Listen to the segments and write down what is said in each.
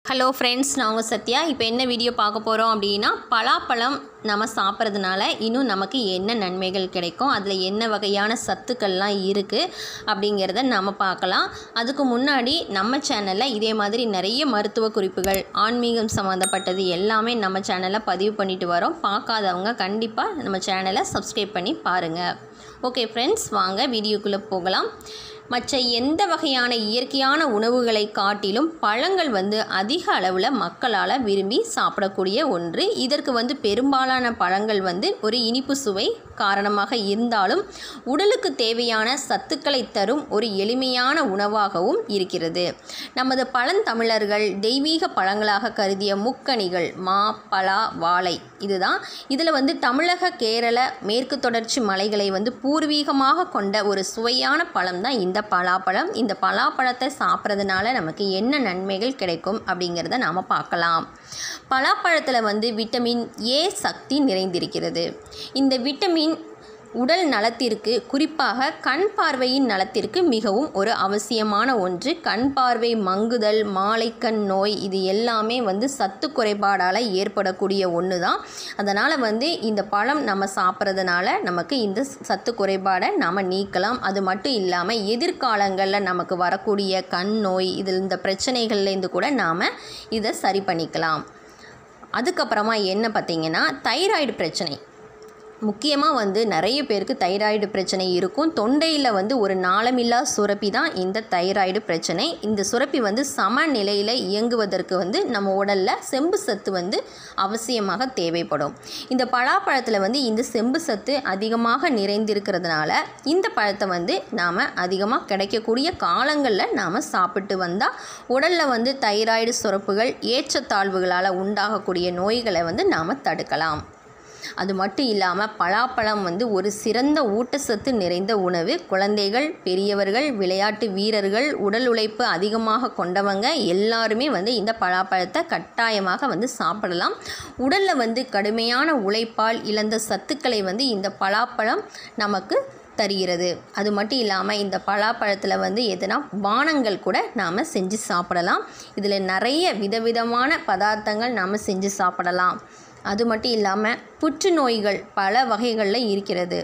hello friends நான் உங்கள் சத்யா இப்போ என்ன வீடியோ பார்க்க போகிறோம் அப்படின்னா பலாப்பழம் நம்ம சாப்பிட்றதுனால இன்னும் நமக்கு என்ன நன்மைகள் கிடைக்கும் அதில் என்ன வகையான சத்துக்கள்லாம் இருக்குது அப்படிங்கிறத நம்ம பார்க்கலாம் அதுக்கு முன்னாடி நம்ம சேனலில் இதே மாதிரி நிறைய மருத்துவ குறிப்புகள் ஆன்மீகம் சம்மந்தப்பட்டது எல்லாமே நம்ம சேனலில் பதிவு பண்ணிட்டு வரோம் பார்க்காதவங்க கண்டிப்பாக நம்ம சேனலை சப்ஸ்கிரைப் பண்ணி பாருங்கள் ஓகே ஃப்ரெண்ட்ஸ் வாங்க வீடியோக்குள்ளே போகலாம் மற்ற எந்த வகையான இயற்கையான உணவுகளை காட்டிலும் பழங்கள் வந்து அதிக அளவில் மக்களால் விரும்பி சாப்பிடக்கூடிய ஒன்று இதற்கு வந்து பெரும்பாலான பழங்கள் வந்து ஒரு இனிப்பு சுவை காரணமாக இருந்தாலும் உடலுக்கு தேவையான சத்துக்களை தரும் ஒரு எளிமையான உணவாகவும் இருக்கிறது நமது பழந்தமிழர்கள் தெய்வீக பழங்களாக கருதிய முக்கணிகள் மா பலா வாழை இதுதான் இதில் வந்து தமிழக கேரள மேற்கு தொடர்ச்சி மலைகளை வந்து பூர்வீகமாக கொண்ட ஒரு சுவையான பழம் தான் இந்த பலாப்பழம் இந்த பலாப்பழத்தை சாப்பிட்றதுனால நமக்கு என்ன நன்மைகள் கிடைக்கும் அப்படிங்கிறத நாம் பார்க்கலாம் பலாப்பழத்தில் வந்து விட்டமின் ஏ சக்தி நிறைந்திருக்கிறது இந்த விட்டமின் உடல் நலத்திற்கு குறிப்பாக கண் பார்வையின் நலத்திற்கு மிகவும் ஒரு அவசியமான ஒன்று கண் பார்வை மங்குதல் மாலைக்கண் நோய் இது எல்லாமே வந்து சத்து குறைபாடால் ஏற்படக்கூடிய ஒன்று தான் அதனால் வந்து இந்த பழம் நம்ம சாப்பிட்றதுனால நமக்கு இந்த சத்து குறைபாடை நாம் நீக்கலாம் அது மட்டும் இல்லாமல் எதிர்காலங்களில் நமக்கு வரக்கூடிய கண் நோய் இதில் இந்த பிரச்சனைகள்லேருந்து கூட நாம் இதை சரி பண்ணிக்கலாம் அதுக்கப்புறமா என்ன பார்த்திங்கன்னா தைராய்டு பிரச்சனை முக்கியமாக வந்து நிறைய பேருக்கு தைராய்டு பிரச்சனை இருக்கும் தொண்டையில் வந்து ஒரு நாளமில்லா சுரப்பி தான் இந்த தைராய்டு பிரச்சனை இந்த சுரப்பி வந்து சமநிலையில் இயங்குவதற்கு வந்து நம்ம உடலில் செம்பு சத்து வந்து அவசியமாக தேவைப்படும் இந்த பலாப்பழத்தில் வந்து இந்த செம்பு சத்து அதிகமாக நிறைந்திருக்கிறதுனால இந்த பழத்தை வந்து நாம் அதிகமாக கிடைக்கக்கூடிய காலங்களில் நாம் சாப்பிட்டு வந்தால் உடலில் வந்து தைராய்டு சுரப்புகள் ஏற்றத்தாழ்வுகளால் உண்டாகக்கூடிய நோய்களை வந்து நாம் தடுக்கலாம் அது மட்டும் இல்லாமல் பலாப்பழம் வந்து ஒரு சிறந்த ஊட்டச்சத்து நிறைந்த உணவு குழந்தைகள் பெரியவர்கள் விளையாட்டு வீரர்கள் உடல் உழைப்பு அதிகமாக கொண்டவங்க எல்லாருமே வந்து இந்த பலாப்பழத்தை கட்டாயமாக வந்து சாப்பிடலாம் உடலில் வந்து கடுமையான உழைப்பால் இழந்த சத்துக்களை வந்து இந்த பலாப்பழம் நமக்கு தருகிறது அது மட்டும் இல்லாமல் இந்த பலாப்பழத்தில் வந்து எதுனா பானங்கள் கூட நாம் செஞ்சு சாப்பிடலாம் இதில் நிறைய விதவிதமான பதார்த்தங்கள் நாம் செஞ்சு சாப்பிடலாம் அது மட்டும் இல்லாமல் புற்றுநோய்கள் பல வகைகளில் இருக்கிறது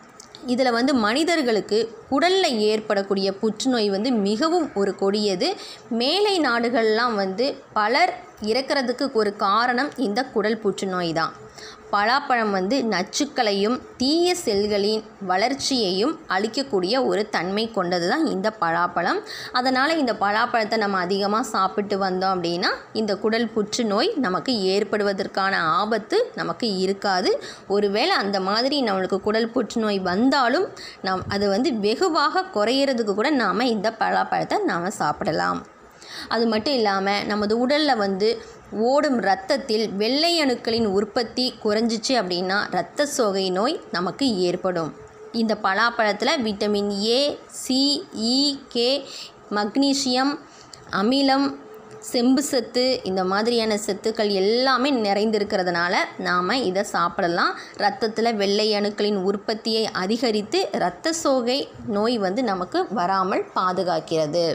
இதில் வந்து மனிதர்களுக்கு உடலில் ஏற்படக்கூடிய புற்றுநோய் வந்து மிகவும் ஒரு கொடியது மேலை நாடுகள்லாம் வந்து பலர் இறக்கிறதுக்கு ஒரு காரணம் இந்த குடல் புற்றுநோய் தான் பலாப்பழம் வந்து நச்சுக்களையும் தீய செல்களின் வளர்ச்சியையும் அளிக்கக்கூடிய ஒரு தன்மை கொண்டது தான் இந்த பலாப்பழம் அதனால் இந்த பலாப்பழத்தை நம்ம அதிகமாக சாப்பிட்டு வந்தோம் அப்படின்னா இந்த குடல் புற்றுநோய் நமக்கு ஏற்படுவதற்கான ஆபத்து நமக்கு இருக்காது ஒருவேளை அந்த மாதிரி நம்மளுக்கு குடல் புற்றுநோய் வந்தாலும் நம் அது வந்து வெகுவாக குறையிறதுக்கு கூட நாம் இந்த பலாப்பழத்தை நாம் சாப்பிடலாம் அது மட்டும் இல்லாமல் நமது உடலில் வந்து ஓடும் இரத்தத்தில் வெள்ளை அணுக்களின் உற்பத்தி குறைஞ்சிச்சு அப்படின்னா இரத்த சோகை நோய் நமக்கு ஏற்படும் இந்த பலாப்பழத்தில் vitamin A C E K magnesium அமிலம் செம்பு சத்து இந்த மாதிரியான சத்துக்கள் எல்லாமே நிறைந்திருக்கிறதுனால நாம் இதை சாப்பிடலாம் ரத்தத்தில் வெள்ளை அணுக்களின் உற்பத்தியை அதிகரித்து இரத்த சோகை நோய் வந்து நமக்கு வராமல் பாதுகாக்கிறது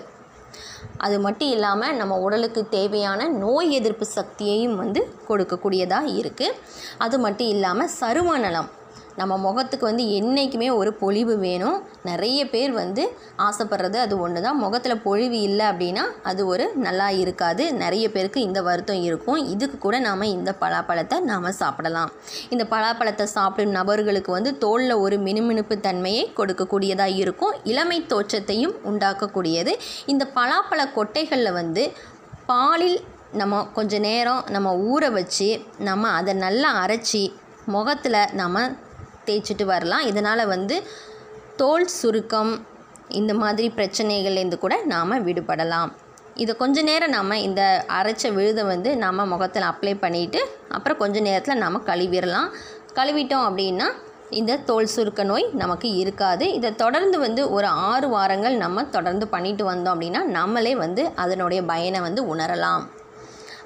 அது மட்டும் இல்லாமல் நம்ம உடலுக்கு தேவையான நோய் எதிர்ப்பு சக்தியையும் வந்து கொடுக்கக்கூடியதாக இருக்குது அது மட்டும் இல்லாமல் சரும நலம் நம்ம முகத்துக்கு வந்து என்றைக்குமே ஒரு பொலிவு வேணும் நிறைய பேர் வந்து ஆசைப்படுறது அது ஒன்று தான் முகத்தில் பொழிவு இல்லை அப்படின்னா அது ஒரு நல்லா இருக்காது நிறைய பேருக்கு இந்த வருத்தம் இருக்கும் இதுக்கு கூட நாம் இந்த பலாப்பழத்தை நாம் சாப்பிடலாம் இந்த பலாப்பழத்தை சாப்பிடும் நபர்களுக்கு வந்து தோலில் ஒரு மினுமினுப்பு தன்மையை கொடுக்கக்கூடியதாக இருக்கும் இளமை தோற்றத்தையும் உண்டாக்கக்கூடியது இந்த பலாப்பழ கொட்டைகளில் வந்து பாலில் நம்ம கொஞ்ச நேரம் நம்ம ஊற வச்சு நம்ம அதை நல்லா அரைச்சி முகத்தில் நம்ம தேய்ச்சிட்டு வரலாம் இதனால் வந்து தோல் சுருக்கம் இந்த மாதிரி பிரச்சனைகள்லேருந்து கூட நாம் விடுபடலாம் இதை கொஞ்ச நேரம் நாம் இந்த அரைச்ச விழுதை வந்து நம்ம முகத்தில் அப்ளை பண்ணிவிட்டு அப்புறம் கொஞ்ச நேரத்தில் நாம் கழுவிடலாம் கழுவிட்டோம் அப்படின்னா இந்த தோல் சுருக்க நோய் நமக்கு இருக்காது இதை தொடர்ந்து வந்து ஒரு ஆறு வாரங்கள் நம்ம தொடர்ந்து பண்ணிட்டு வந்தோம் அப்படின்னா நம்மளே வந்து அதனுடைய பயனை வந்து உணரலாம்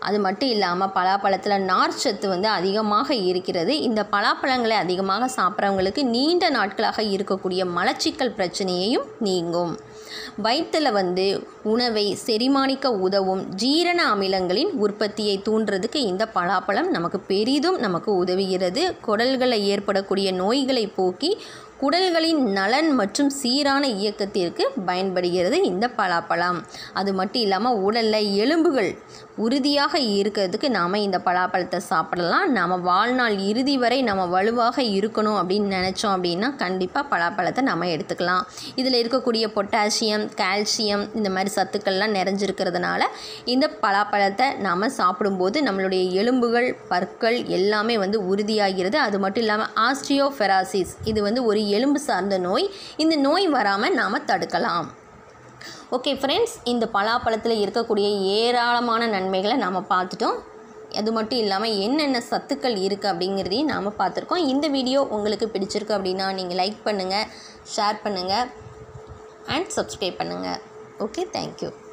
அது மட்டும் இல்லாமல் பலாப்பழத்தில் நார்ச்சத்து வந்து அதிகமாக இருக்கிறது இந்த பலாப்பழங்களை அதிகமாக சாப்பிட்றவங்களுக்கு நீண்ட நாட்களாக இருக்கக்கூடிய மலச்சிக்கல் பிரச்சனையையும் நீங்கும் வயிற்றில் வந்து உணவை செரிமானிக்க உதவும் ஜீரண அமிலங்களின் உற்பத்தியை தூண்டுறதுக்கு இந்த பலாப்பழம் நமக்கு பெரிதும் நமக்கு உதவுகிறது குடல்களில் ஏற்படக்கூடிய நோய்களை போக்கி குடல்களின் நலன் மற்றும் சீரான இயக்கத்திற்கு பயன்படுகிறது இந்த பலாப்பழம் அது மட்டும் இல்லாமல் உடலில் எலும்புகள் உறுதியாக இருக்கிறதுக்கு நாம் இந்த பலாப்பழத்தை சாப்பிடலாம் நம்ம வாழ்நாள் இறுதி வரை நம்ம வலுவாக இருக்கணும் அப்படின்னு நினச்சோம் அப்படின்னா கண்டிப்பாக பலாப்பழத்தை நம்ம எடுத்துக்கலாம் இதில் இருக்கக்கூடிய பொட்டாசியம் கால்சியம் இந்த மாதிரி சத்துக்கள்லாம் நிறைஞ்சிருக்கிறதுனால இந்த பலாப்பழத்தை நாம் சாப்பிடும்போது நம்மளுடைய எலும்புகள் பற்கள் எல்லாமே வந்து உறுதியாகிறது அது மட்டும் இல்லாமல் ஆஸ்ட்ரியோஃபெராசிஸ் இது வந்து ஒரு எலும்பு சார்ந்த நோய் இந்த நோய் வராமல் நாம் தடுக்கலாம் ஓகே ஃப்ரெண்ட்ஸ் இந்த பலாப்பழத்தில் இருக்கக்கூடிய ஏராளமான நன்மைகளை நாம் பார்த்துட்டோம் அது மட்டும் இல்லாமல் என்னென்ன சத்துக்கள் இருக்குது அப்படிங்கிறதையும் நாம் பார்த்துருக்கோம் இந்த வீடியோ உங்களுக்கு பிடிச்சிருக்கு அப்படின்னா நீங்கள் லைக் பண்ணுங்கள் ஷேர் பண்ணுங்கள் அண்ட் சப்ஸ்கிரைப் பண்ணுங்கள் ஓகே தேங்க்யூ